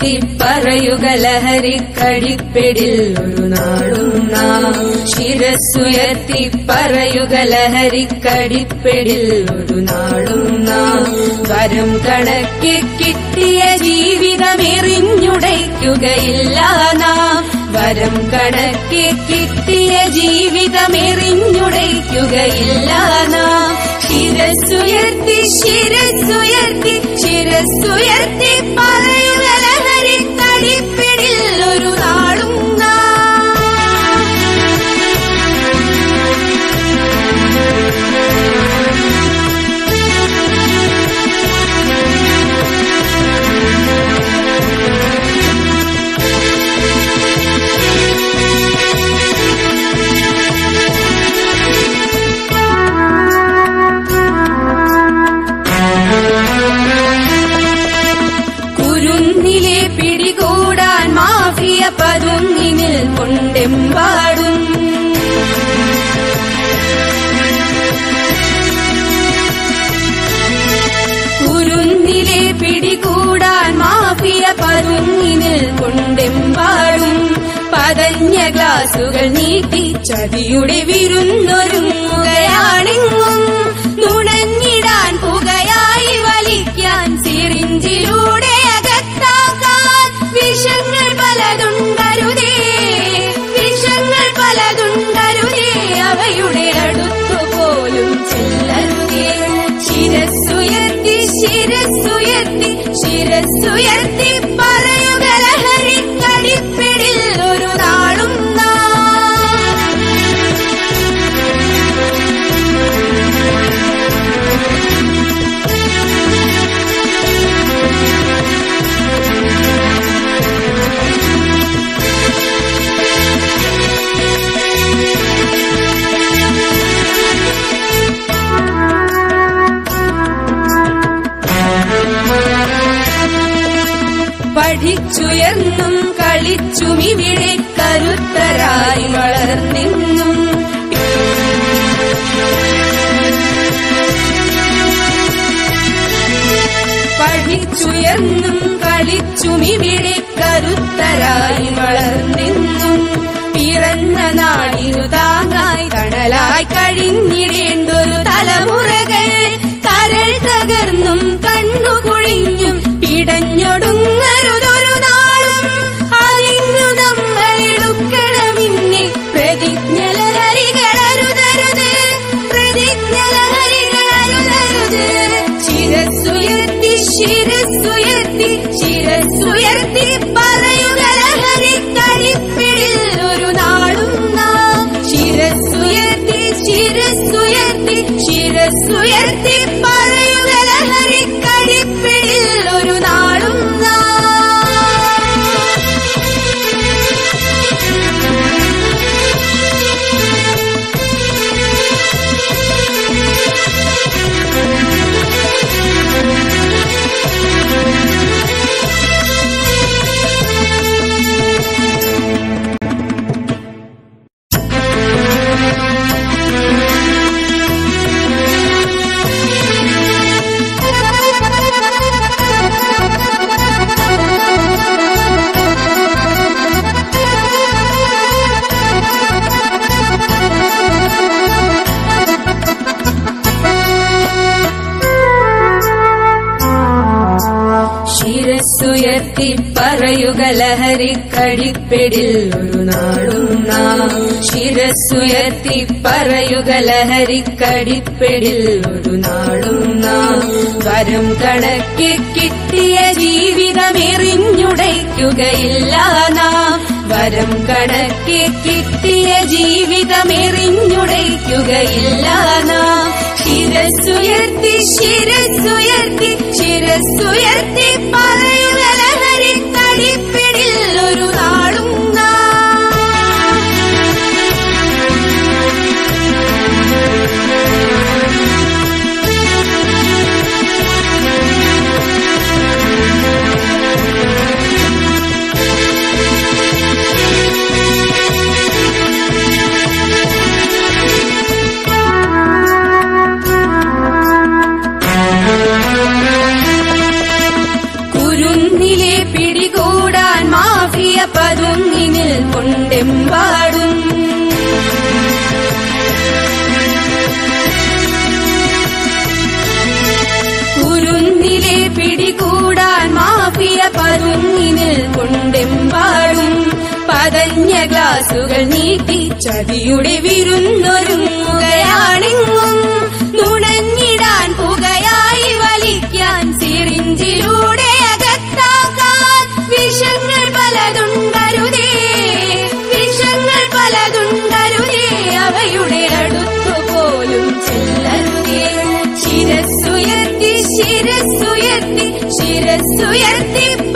ശിരസ്സുയർത്തി പറയുക ലഹരിക്കടിപ്പിടിൽ ഒരു നാളും നാം ശിരസ്സുയർത്തി പറയുക ലഹരിക്കടിപ്പിടിൽ ഒരു നാളും നാം വരം കണക്കി കിട്ടിയ ജീവിതമെറിഞ്ഞുടയ്ക്കുകയില്ല നാം വരം കണക്കി കിട്ടിയ ജീവിതമെറിഞ്ഞുടയ്ക്കുകയില്ല നാം ശിരസ്സുയർത്തി ശിരസ്സുയർത്തി ശിരസ്സുയർത്തി പറയുക ലഹരിക്കടിപ്പിടിൽ ഒരു നാളും നാം കുരുന്നിലെ പിടികൂടാൻ മാഫിയ പതുങ്ങിനിൽ കൊണ്ടെമ്പാടും കുരുന്നിലെ പിടികൂടാൻ മാഫിയ പതുങ്ങിനിൽ കൊണ്ടെമ്പാടും പതഞ്ഞ ഗ്ലാസുകൾ നീട്ടി ചതിയുടെ വിരുന്നൊരുങ്ങുകയാണെങ്ങും നുണഞ്ഞിടാൻ പുകയായി വലിക്കാൻ സിറിഞ്ചിലൂടെ അകത്താക്കാൻ വിഷങ്ങൾ പലതുണ്ടരുതേ വിഷങ്ങൾ പലതുണ്ടരുതേ അവയുടെ അടുത്തു പോലും ചെല്ലരുതേ ശിരസ്സുയർത്തി ശിരസ്സുയർത്തി ശിരസ്സുയർത്തി പറയുക ലഹരിക്കടിപ്പിടിൽ ഒരു നാളും നാം പഠിച്ചുയർന്നും കളിച്ചും ഇവിടെ കരുത്തരായി വളർന്നിന്നും പഠിച്ചുയർന്നും കളിച്ചും ഇവിടെ കരുത്തരായി വളർന്നിന്നും പിറന്ന നാടിനു താങ്ങായി തണലായി കഴിഞ്ഞിടേണ്ടൊരു തലമുറകൾ കരൾ തകർന്നും കണ്ണുകുഴിഞ്ഞും പിടഞ്ഞൊടുങ്ങരുതൊരു നാളും അതിന്നു നമ്മളെടുക്കണമിന്നെ പ്രതിജ്ഞ ലഹരികളരുതരുത് പ്രതിജ്ഞ ലഹരികളരുതരുത് ശിരസ്സുയർത്തി ശിരസ്സുയർത്തി ശിരസ്സുയർത്തി പറയുക ലഹരിക്കടിപ്പിടിൽ ഒരു നാളും നാം ശിരസ്സുയർത്തി ശിരസ്സുയർത്തി ശിരസ്സുയർത്തി പറയുക ലഹരിക്കടിപ്പിടിൽ ഒരു നാളും നാം ശിരസ്സുയർത്തി പറയുക ലഹരിക്കടിപ്പിടിൽ ഒരു നാളും നാം ശിരസ്സുയർത്തി പറയുക ലഹരിക്കടിപ്പിടിൽ ഒരു നാളും നാം വരം കണക്കി കിട്ടിയ ജീവിതമെറിഞ്ഞുടയ്ക്കുകയില്ല നാം വരം കണക്കി കിട്ടിയ ജീവിതമെറിഞ്ഞുടയ്ക്കുകയില്ല നാം ശിരസ്സുയർത്തി ശിരസ്സുയർത്തി ശിരസ്സുയർത്തി പറയുക ലഹരിക്കടിപ്പിടിൽ ഒരു നാളും നാം വാളുകൾ നീട്ടി ചതിയുടെ വിരുന്നൊരുങ്ങുകയാണെങ്ങും നുണഞ്ഞിടാൻ പുകയായി വലിക്കാൻ സിറിഞ്ചിലൂടെ അകത്താക്കാൻ വിഷങ്ങൾ പലതുണ്ടരുതേ വിഷങ്ങൾ പലതുണ്ടരുതേ അവയുടെ അടുത്തു പോലും ചെല്ലരുതേ ശിരസ്സുയർത്തി ശിരസ്സുയർത്തി ശിരസ്സുയർത്തി